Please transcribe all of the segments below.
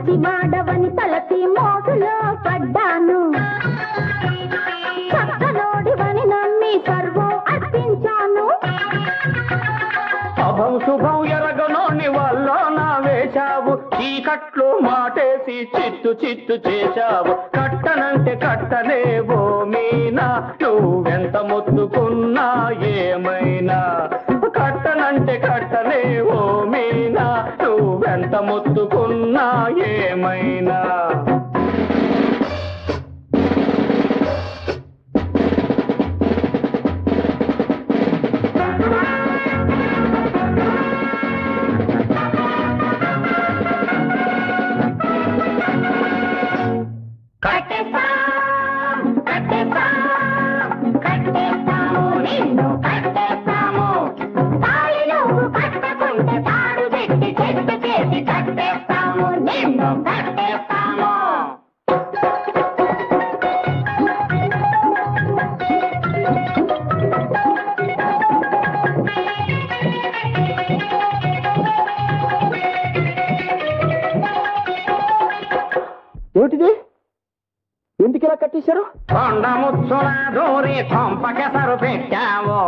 మంచివాడవని తలసి మోసులో పడ్డాను చక్కనోడివని నమ్మి సర్వం అర్పించాను అభం శుభం ఎరగనోని వల్ల నా వేశావు చీకట్లు మాటేసి చిత్తు చిత్తు చేశావు కట్టనంటే కట్టలేవో మీనా నువ్వెంత మొత్తుకున్నా ఏమైనా కట్టనంటే కట్టలేవో మీనా నువ్వెంత మొత్తుకున్నా ఏమైనా కట్టేస్తాం కట్టేస్తాం కట్టేస్తాము నిన్ను కట్టేస్తాము తాళి నువ్వు కట్టకుంటే తాడు పెట్టి చెట్టు చేసి కట్టేస్తాము నిన్ను కట్టేస్తాము ఏమిటిది ఎందుకు ఇలా కట్టేశారు కొండ ముచ్చుల దూరి కొంపకెసరు పెట్టావు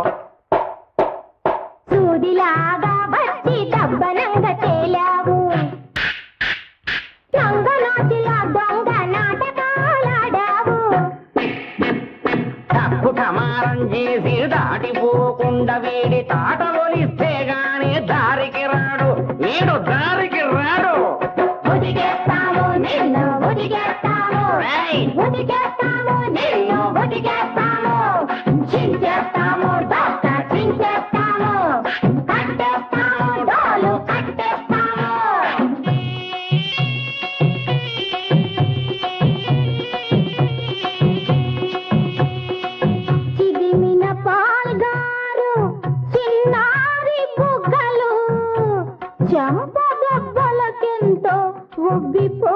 సూదిలాగా వచ్చి దబ్బనంగా తేలావు దొంగనాచిలా దొంగ నాటకాలాడావు తప్పు కమారం చేసి దాటిపోకుండా వీడి తాట ఒలిస్తే గాని దారికి రాడు వీడు దారికి రాడు ఉదిగేస్తాము నిన్ను ఉదిగేస్తాము రేయ్! ఉదిగేస్తాము నిన్ను ఉదిగేస్తాము చించేస్తాము దొక్క చించేస్తాము కట్టేస్తాము డోలు కట్టేస్తాము చిదిమిన పాల్గారు చిన్నారి బుగ్గలు చెంప దెబ్బలకెంతో ఉబ్బిపో